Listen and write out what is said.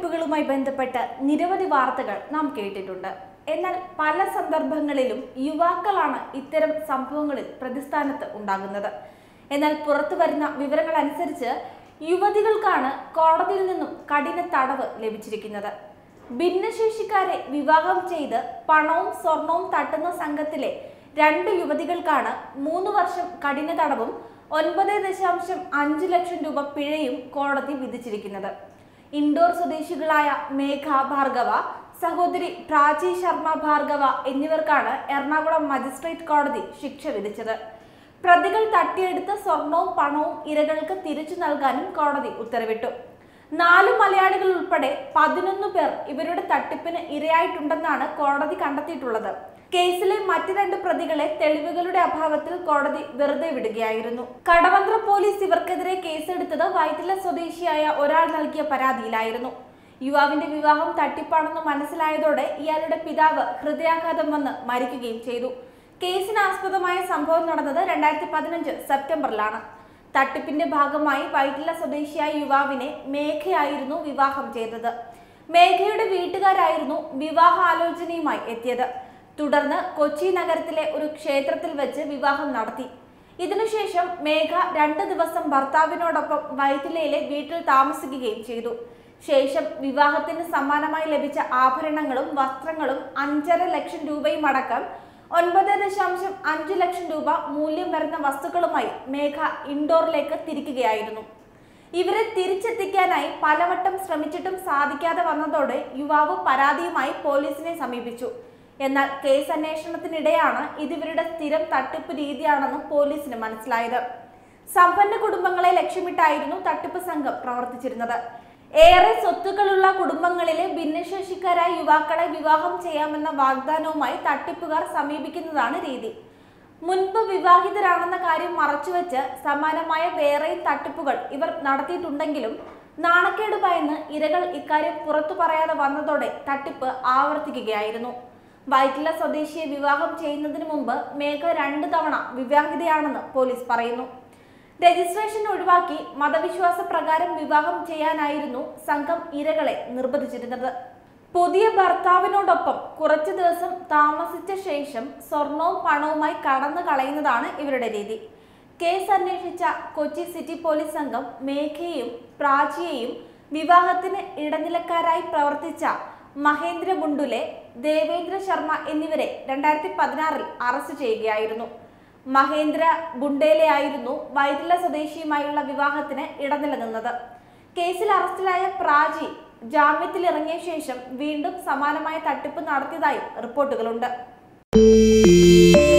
തട്ടിപ്പുകളുമായി ബന്ധപ്പെട്ട് നിരവധി വാർത്തകൾ നാം കേട്ടിട്ടുണ്ട് എന്നാൽ പല സന്ദർഭങ്ങളിലും യുവാക്കളാണ് ഇത്തരം സംഭവങ്ങളിൽ പ്രതിസ്ഥാനത്ത് ഉണ്ടാകുന്നത് എന്നാൽ പുറത്തു വരുന്ന വിവരങ്ങൾ അനുസരിച്ച് യുവതികൾക്കാണ് കോടതിയിൽ നിന്നും കഠിന തടവ് ലഭിച്ചിരിക്കുന്നത് ഭിന്നശേഷിക്കാരെ വിവാഹം ചെയ്ത് പണവും സ്വർണവും തട്ടുന്ന സംഘത്തിലെ രണ്ട് യുവതികൾക്കാണ് മൂന്ന് വർഷം കഠിന തടവും ഒൻപത് ദശാംശം അഞ്ച് ലക്ഷം രൂപ പിഴയും കോടതി വിധിച്ചിരിക്കുന്നത് ഇൻഡോർ സ്വദേശികളായ മേഘ ഭാർഗവ സഹോദരി പ്രാചി ശർമ്മ ഭാർഗവ എന്നിവർക്കാണ് എറണാകുളം മജിസ്ട്രേറ്റ് കോടതി ശിക്ഷ വിധിച്ചത് പ്രതികൾ തട്ടിയെടുത്ത സ്വർണവും പണവും ഇരകൾക്ക് തിരിച്ചു നൽകാനും കോടതി ഉത്തരവിട്ടു നാല് മലയാളികൾ ഉൾപ്പെടെ പതിനൊന്ന് പേർ ഇവരുടെ തട്ടിപ്പിന് ഇരയായിട്ടുണ്ടെന്നാണ് കോടതി കണ്ടെത്തിയിട്ടുള്ളത് കേസിലെ മറ്റ് രണ്ട് പ്രതികളെ തെളിവുകളുടെ അഭാവത്തിൽ കോടതി വെറുതെ വിടുകയായിരുന്നു കടവന്ത്ര പോലീസ് ഇവർക്കെതിരെ കേസെടുത്തത് വൈറ്റില സ്വദേശിയായ ഒരാൾ നൽകിയ പരാതിയിലായിരുന്നു യുവാവിന്റെ വിവാഹം തട്ടിപ്പാണെന്ന് മനസ്സിലായതോടെ ഇയാളുടെ പിതാവ് ഹൃദയാഘാതം വന്ന് മരിക്കുകയും ചെയ്തു കേസിനാസ്പദമായ സംഭവം നടന്നത് രണ്ടായിരത്തി പതിനഞ്ച് സെപ്റ്റംബറിലാണ് തട്ടിപ്പിന്റെ ഭാഗമായി വൈറ്റില സ്വദേശിയായ യുവാവിനെ മേഘയായിരുന്നു വിവാഹം ചെയ്തത് മേഘയുടെ വീട്ടുകാരായിരുന്നു വിവാഹാലോചനയുമായി എത്തിയത് തുടർന്ന് കൊച്ചി നഗരത്തിലെ ഒരു ക്ഷേത്രത്തിൽ വെച്ച് വിവാഹം നടത്തി ഇതിനുശേഷം മേഘ രണ്ട് ദിവസം ഭർത്താവിനോടൊപ്പം വൈറ്റിലയിലെ വീട്ടിൽ താമസിക്കുകയും ചെയ്തു ശേഷം വിവാഹത്തിന് സമ്മാനമായി ലഭിച്ച ആഭരണങ്ങളും വസ്ത്രങ്ങളും അഞ്ചര ലക്ഷം രൂപയും അടക്കം ഒൻപത് ദശാംശം അഞ്ച് ലക്ഷം രൂപ മൂല്യം വരുന്ന വസ്തുക്കളുമായി മേഘ ഇൻഡോറിലേക്ക് തിരിക്കുകയായിരുന്നു ഇവരെ തിരിച്ചെത്തിക്കാനായി പലവട്ടം ശ്രമിച്ചിട്ടും സാധിക്കാതെ വന്നതോടെ യുവാവ് പരാതിയുമായി പോലീസിനെ സമീപിച്ചു എന്നാൽ കേസ് അന്വേഷണത്തിനിടെയാണ് ഇത് ഇവരുടെ സ്ഥിരം തട്ടിപ്പ് രീതിയാണെന്ന് പോലീസിന് മനസ്സിലായത് സമ്പന്ന കുടുംബങ്ങളെ ലക്ഷ്യമിട്ടായിരുന്നു തട്ടിപ്പ് സംഘം പ്രവർത്തിച്ചിരുന്നത് ഏറെ സ്വത്തുക്കളുള്ള കുടുംബങ്ങളിലെ ഭിന്നശേഷിക്കാരായ യുവാക്കളെ വിവാഹം ചെയ്യാമെന്ന വാഗ്ദാനവുമായി തട്ടിപ്പുകാർ സമീപിക്കുന്നതാണ് രീതി മുൻപ് വിവാഹിതരാണെന്ന കാര്യം മറച്ചുവെച്ച് സമാനമായ വേറെയും തട്ടിപ്പുകൾ ഇവർ നടത്തിയിട്ടുണ്ടെങ്കിലും നാണക്കേട് ഭയന്ന് ഇരകൾ ഇക്കാര്യം പുറത്തു പറയാതെ വന്നതോടെ തട്ടിപ്പ് ആവർത്തിക്കുകയായിരുന്നു വൈറ്റില സ്വദേശിയെ വിവാഹം ചെയ്യുന്നതിന് മുമ്പ് മേഘ രണ്ട് തവണ വിവാഹിതയാണെന്ന് പോലീസ് പറയുന്നു രജിസ്ട്രേഷൻ ഒഴിവാക്കി മതവിശ്വാസ പ്രകാരം വിവാഹം ചെയ്യാനായിരുന്നു സംഘം ഇരകളെ നിർബന്ധിച്ചിരുന്നത് പുതിയ ഭർത്താവിനോടൊപ്പം കുറച്ചു ദിവസം താമസിച്ച ശേഷം സ്വർണവും പണവുമായി കടന്നു കളയുന്നതാണ് ഇവരുടെ രീതി കേസ് അന്വേഷിച്ച കൊച്ചി സിറ്റി പോലീസ് സംഘം മേഘയെയും പ്രാചിയെയും വിവാഹത്തിന് ഇടനിലക്കാരായി പ്രവർത്തിച്ച മഹേന്ദ്ര ബുണ്ടുലെ ദേവേന്ദ്ര ശർമ്മ എന്നിവരെ രണ്ടായിരത്തി പതിനാറിൽ അറസ്റ്റ് ചെയ്യുകയായിരുന്നു മഹേന്ദ്ര ബുണ്ടേലെ ആയിരുന്നു വൈറ്റില സ്വദേശിയുമായുള്ള വിവാഹത്തിന് ഇടനില നിന്നത് കേസിൽ അറസ്റ്റിലായ പ്രാചി ജാമ്യത്തിൽ ഇറങ്ങിയ ശേഷം വീണ്ടും സമാനമായ തട്ടിപ്പ് നടത്തിയതായും റിപ്പോർട്ടുകളുണ്ട്